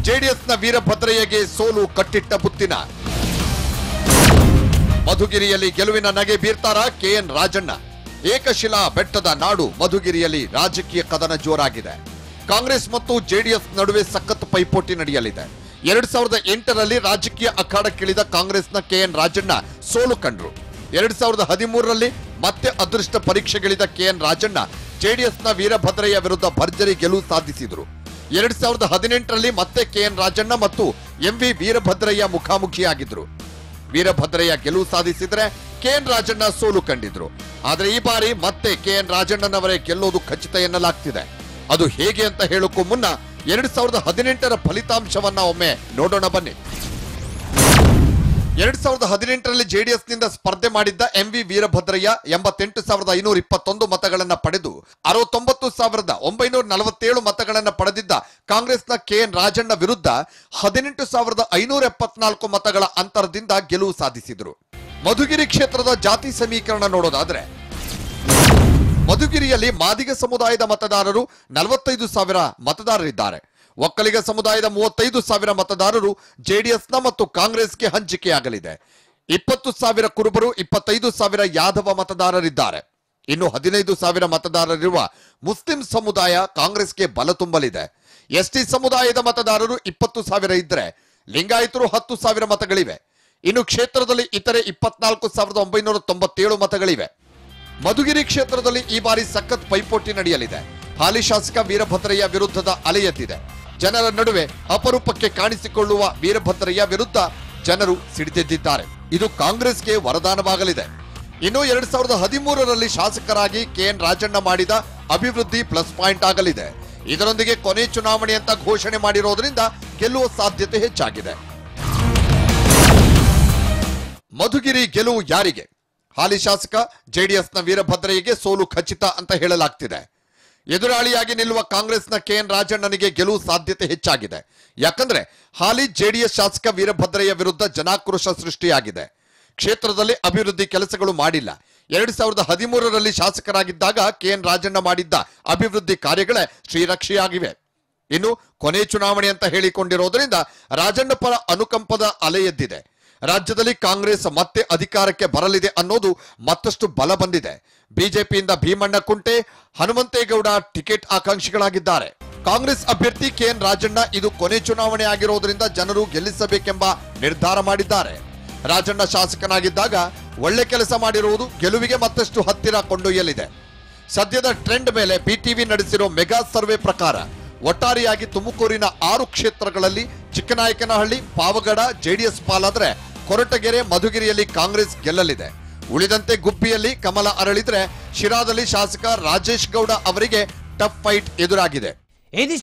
ಜೆಡಿಎಸ್ನ ವೀರಭದ್ರಯ್ಯಗೆ ಸೋಲು ಕಟ್ಟಿಟ್ಟ ಬುತ್ತಿನ ಮಧುಗಿರಿಯಲ್ಲಿ ಗೆಲುವಿನ ನಗೆ ಬೀರ್ತಾರ ಕೆಎನ್ ರಾಜಣ್ಣ ಏಕಶಿಲಾ ಬೆಟ್ಟದ ನಾಡು ಮಧುಗಿರಿಯಲ್ಲಿ ರಾಜಕೀಯ ಕದನ ಜೋರಾಗಿದೆ ಕಾಂಗ್ರೆಸ್ ಮತ್ತು ಜೆಡಿಎಸ್ ನಡುವೆ ಸಖತ್ ಪೈಪೋಟಿ ನಡೆಯಲಿದೆ ಎರಡ್ ಸಾವಿರದ ಎಂಟರಲ್ಲಿ ರಾಜಕೀಯ ಅಖಾಡಕ್ಕಿಳಿದ ಕಾಂಗ್ರೆಸ್ನ ಕೆಎನ್ ರಾಜಣ್ಣ ಸೋಲು ಕಂಡ್ರು ಎರಡ್ ಸಾವಿರದ ಹದಿಮೂರರಲ್ಲಿ ಮತ್ತೆ ಅದೃಷ್ಟ ಪರೀಕ್ಷೆಗಿಳಿದ ಕೆಎನ್ ರಾಜಣ್ಣ ಜೆಡಿಎಸ್ನ ವೀರಭದ್ರಯ್ಯ ವಿರುದ್ಧ ಭರ್ಜರಿ ಗೆಲುವು ಸಾಧಿಸಿದ್ರು ಎರಡ್ ಸಾವಿರದ ಹದಿನೆಂಟರಲ್ಲಿ ಮತ್ತೆ ಕೆಎನ್ ರಾಜಣ್ಣ ಮತ್ತು ಎಂವಿ ವೀರಭದ್ರಯ್ಯ ಮುಖಾಮುಖಿಯಾಗಿದ್ರು ವೀರಭದ್ರಯ್ಯ ಗೆಲುವು ಸಾಧಿಸಿದ್ರೆ ಕೆಎನ್ ರಾಜಣ್ಣ ಸೋಲು ಕಂಡಿದ್ರು ಆದ್ರೆ ಈ ಬಾರಿ ಮತ್ತೆ ಕೆಎನ್ ರಾಜಣ್ಣನವರೇ ಗೆಲ್ಲೋದು ಖಚಿತ ಎನ್ನಲಾಗ್ತಿದೆ ಅದು ಹೇಗೆ ಅಂತ ಹೇಳೋಕ್ಕೂ ಮುನ್ನ ಎರಡ್ ಸಾವಿರದ ಹದಿನೆಂಟರ ಫಲಿತಾಂಶವನ್ನ ಒಮ್ಮೆ ನೋಡೋಣ ಬನ್ನಿ ಎರಡ್ ಸಾವಿರದ ಹದಿನೆಂಟರಲ್ಲಿ ಜೆಡಿಎಸ್ನಿಂದ ಸ್ಪರ್ಧೆ ಮಾಡಿದ್ದ ಎಂವಿ ವೀರಭದ್ರಯ್ಯ ಎಂಬತ್ತೆಂಟು ಸಾವಿರದ ಐನೂರ ಇಪ್ಪತ್ತೊಂದು ಮತಗಳನ್ನ ಪಡೆದು ಅರವತ್ತೊಂಬತ್ತು ಸಾವಿರದ ಒಂಬೈನೂರ ನಲವತ್ತೇಳು ಮತಗಳನ್ನ ಪಡೆದಿದ್ದ ಕಾಂಗ್ರೆಸ್ನ ಕೆಎನ್ ರಾಜಣ್ಣ ವಿರುದ್ಧ ಹದಿನೆಂಟು ಸಾವಿರದ ಐನೂರ ಎಪ್ಪತ್ನಾಲ್ಕು ಮತಗಳ ಅಂತರದಿಂದ ಗೆಲುವು ಸಾಧಿಸಿದರು ಮಧುಗಿರಿ ಕ್ಷೇತ್ರದ ಜಾತಿ ಸಮೀಕರಣ ನೋಡೋದಾದ್ರೆ ಮಧುಗಿರಿಯಲ್ಲಿ ಮಾದಿಗ ಸಮುದಾಯದ ಮತದಾರರು ನಲವತ್ತೈದು ಸಾವಿರ ಮತದಾರರಿದ್ದಾರೆ ಒಕ್ಕಲಿಗ ಸಮುದಾಯದ ಮೂವತ್ತೈದು ಸಾವಿರ ಮತದಾರರು ಜೆಡಿಎಸ್ನ ಮತ್ತು ಕಾಂಗ್ರೆಸ್ಗೆ ಹಂಚಿಕೆಯಾಗಲಿದೆ ಇಪ್ಪತ್ತು ಸಾವಿರ ಕುರುಬರು ಇಪ್ಪತ್ತೈದು ಸಾವಿರ ಯಾದವ ಮತದಾರರಿದ್ದಾರೆ ಇನ್ನು ಹದಿನೈದು ಸಾವಿರ ಮತದಾರರಿರುವ ಮುಸ್ಲಿಂ ಸಮುದಾಯ ಕಾಂಗ್ರೆಸ್ಗೆ ಬಲ ತುಂಬಲಿದೆ ಎಸ್ಟಿ ಸಮುದಾಯದ ಮತದಾರರು ಇಪ್ಪತ್ತು ಸಾವಿರ ಇದ್ದರೆ ಲಿಂಗಾಯತರು ಹತ್ತು ಸಾವಿರ ಮತಗಳಿವೆ ಇನ್ನು ಕ್ಷೇತ್ರದಲ್ಲಿ ಇತರೆ ಇಪ್ಪತ್ನಾಲ್ಕು ಸಾವಿರದ ಒಂಬೈನೂರ ತೊಂಬತ್ತೇಳು ಮತಗಳಿವೆ ಮಧುಗಿರಿ ಕ್ಷೇತ್ರದಲ್ಲಿ ಈ ಬಾರಿ ಸಖತ್ ಪೈಪೋಟಿ ನಡೆಯಲಿದೆ ಹಾಲಿ ಶಾಸಕ ವೀರಭದ್ರಯ್ಯ ವಿರುದ್ಧದ ಅಲೆ ಎದ್ದಿದೆ ಜನರ ನಡುವೆ ಅಪರೂಪಕ್ಕೆ ಕಾಣಿಸಿಕೊಳ್ಳುವ ವೀರಭದ್ರಯ್ಯ ವಿರುದ್ಧ ಜನರು ಸಿಡಿದೆದ್ದಿದ್ದಾರೆ ಇದು ಕಾಂಗ್ರೆಸ್ಗೆ ವರದಾನವಾಗಲಿದೆ ಇನ್ನು ಎರಡ್ ಸಾವಿರದ ಹದಿಮೂರರಲ್ಲಿ ಶಾಸಕರಾಗಿ ಕೆಎನ್ ರಾಜಣ್ಣ ಮಾಡಿದ ಅಭಿವೃದ್ಧಿ ಪ್ಲಸ್ ಪಾಯಿಂಟ್ ಆಗಲಿದೆ ಇದರೊಂದಿಗೆ ಕೊನೆ ಚುನಾವಣೆ ಅಂತ ಘೋಷಣೆ ಮಾಡಿರೋದ್ರಿಂದ ಗೆಲ್ಲುವ ಸಾಧ್ಯತೆ ಹೆಚ್ಚಾಗಿದೆ ಮಧುಗಿರಿ ಗೆಲುವು ಯಾರಿಗೆ ಹಾಲಿ ಶಾಸಕ ಜೆಡಿಎಸ್ನ ವೀರಭದ್ರಯ್ಯಗೆ ಸೋಲು ಖಚಿತ ಅಂತ ಹೇಳಲಾಗ್ತಿದೆ ಎದುರಾಳಿಯಾಗಿ ನಿಲ್ಲುವ ಕಾಂಗ್ರೆಸ್ನ ಕೆಎನ್ ರಾಜಣ್ಣನಿಗೆ ಗೆಲುವು ಸಾಧ್ಯತೆ ಹೆಚ್ಚಾಗಿದೆ ಯಾಕಂದ್ರೆ ಹಾಲಿ ಜೆಡಿಎಸ್ ಶಾಸಕ ವೀರಭದ್ರಯ್ಯ ವಿರುದ್ಧ ಜನಾಕ್ರೋಶ ಸೃಷ್ಟಿಯಾಗಿದೆ ಕ್ಷೇತ್ರದಲ್ಲಿ ಅಭಿವೃದ್ಧಿ ಕೆಲಸಗಳು ಮಾಡಿಲ್ಲ ಎರಡ್ ಸಾವಿರದ ಹದಿಮೂರರಲ್ಲಿ ಶಾಸಕರಾಗಿದ್ದಾಗ ಕೆಎನ್ ರಾಜಣ್ಣ ಮಾಡಿದ್ದ ಅಭಿವೃದ್ಧಿ ಕಾರ್ಯಗಳೇ ಶ್ರೀರಕ್ಷೆಯಾಗಿವೆ ಇನ್ನು ಕೊನೆ ಚುನಾವಣೆ ಅಂತ ಹೇಳಿಕೊಂಡಿರೋದ್ರಿಂದ ರಾಜಣ್ಣ ಪರ ಅನುಕಂಪದ ಅಲೆ ಎದ್ದಿದೆ ರಾಜ್ಯದಲ್ಲಿ ಕಾಂಗ್ರೆಸ್ ಮತ್ತೆ ಅಧಿಕಾರಕ್ಕೆ ಬರಲಿದೆ ಅನ್ನೋದು ಮತ್ತಷ್ಟು ಬಲ ಬಂದಿದೆ ಬಿಜೆಪಿಯಿಂದ ಭೀಮಣ್ಣ ಕುಂಟೆ ಹನುಮಂತೇಗೌಡ ಟಿಕೆಟ್ ಆಕಾಂಕ್ಷಿಗಳಾಗಿದ್ದಾರೆ ಕಾಂಗ್ರೆಸ್ ಅಭ್ಯರ್ಥಿ ಕೆಎನ್ ರಾಜಣ್ಣ ಇದು ಕೊನೆ ಚುನಾವಣೆ ಆಗಿರೋದ್ರಿಂದ ಜನರು ಗೆಲ್ಲಿಸಬೇಕೆಂಬ ನಿರ್ಧಾರ ಮಾಡಿದ್ದಾರೆ ರಾಜಣ್ಣ ಶಾಸಕನಾಗಿದ್ದಾಗ ಒಳ್ಳೆ ಕೆಲಸ ಮಾಡಿರುವುದು ಗೆಲುವಿಗೆ ಮತ್ತಷ್ಟು ಹತ್ತಿರ ಕೊಂಡೊಯ್ಯಲಿದೆ ಸದ್ಯದ ಟ್ರೆಂಡ್ ಮೇಲೆ ಬಿಟಿವಿ ನಡೆಸಿರೋ ಮೆಗಾ ಸರ್ವೆ ಪ್ರಕಾರ ಒಟ್ಟಾರೆಯಾಗಿ ತುಮಕೂರಿನ ಆರು ಕ್ಷೇತ್ರಗಳಲ್ಲಿ ಚಿಕ್ಕನಾಯಕನಹಳ್ಳಿ ಪಾವಗಡ ಜೆಡಿಎಸ್ ಪಾಲಾದ್ರೆ ಕೊರಟಗೆರೆ ಮಧುಗಿರಿಯಲ್ಲಿ ಕಾಂಗ್ರೆಸ್ ಗೆಲ್ಲಲಿದೆ ಉಳಿದಂತೆ ಗುಬ್ಬಿಯಲ್ಲಿ ಕಮಲ ಅರಳಿದ್ರೆ ಶಿರಾದಲ್ಲಿ ಶಾಸಕ ರಾಜೇಶ್ ಗೌಡ ಅವರಿಗೆ ಟಫ್ ಫೈಟ್ ಎದುರಾಗಿದೆ ಇದು